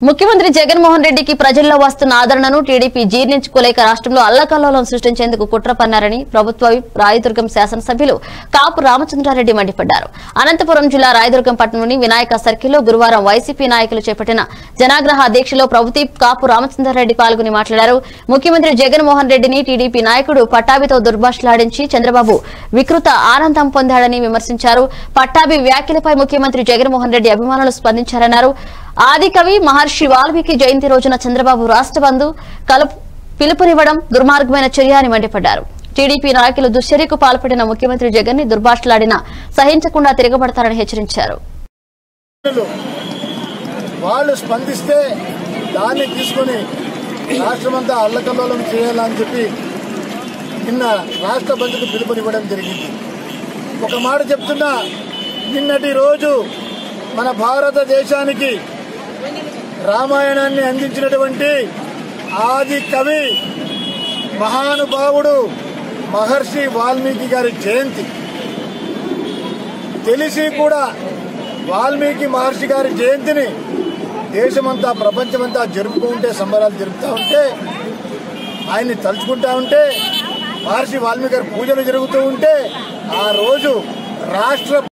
ముఖ్యమంత్రి జగన్మోహన్ రెడ్డికి ప్రజల్లో వస్తున్న ఆదరణను టీడీపీ జీర్ణించుకోలేక రాష్ట్రంలో అల్లకల్లోలం సృష్టించేందుకు కుట్ర పన్నారని ప్రభుత్వ విప్ రాయదుర్గం శాసనసభ్యులు కాపు రామచంద్రారెడ్డి మండిపడ్డారు అనంతపురం జిల్లా రాయదుర్గం పట్టణంలోని వినాయక సర్కిల్లో గురువారం వైసీపీ నాయకులు చేపట్టిన జనాగ్రహ దీక్షలో ప్రభుదీప్ కాపు రామచంద్రారెడ్డి పాల్గొని మాట్లాడారు ముఖ్యమంత్రి జగన్మోహన్ రెడ్డిని టీడీపీ నాయకుడు పట్టాభితో దుర్భాషలాడించి చంద్రబాబు వికృత ఆనందం పొందాడని విమర్శించారు పట్టాభి వ్యాఖ్యలపై ముఖ్యమంత్రి జగన్మోహన్ రెడ్డి అభిమానులు స్పందించారన్నారు ఆదికవి మహర్షి వాల్మీకి జయంతి రోజున చంద్రబాబు రాష్ట్ర బంధు కలుపు పిలుపునివ్వడం దుర్మార్గమైన చర్య అని మండిపడ్డారు టీడీపీ నాయకులు దుశ్చర్యకు పాల్పడిన ముఖ్యమంత్రి జగన్ ని దుర్భాషలాడినా సహించకుండా తిరగబడతారని హెచ్చరించారు వాళ్ళు వాళ్ళు స్పందిస్తే దాన్ని తీసుకొని రాష్ట్రమంతా అల్లకల్లోలం చేయాలని చెప్పి నిన్న రాష్ట్ర బంధుకు పిలుపునివ్వడం జరిగింది ఒక మాట చెప్తున్నా నిన్నటి రోజు మన భారతదేశానికి రామాయణాన్ని అందించినటువంటి ఆది కవి మహానుభావుడు మహర్షి వాల్మీకి గారి జయంతి తెలిసి కూడా వాల్మీకి మహర్షి గారి జయంతిని దేశమంతా ప్రపంచమంతా జరుపుకుంటే సంబరాలు జరుపుతూ ఉంటే ఆయన్ని తలుచుకుంటా ఉంటే మహర్షి వాల్మీకి గారి పూజలు జరుగుతూ ఉంటే ఆ రోజు రాష్ట్ర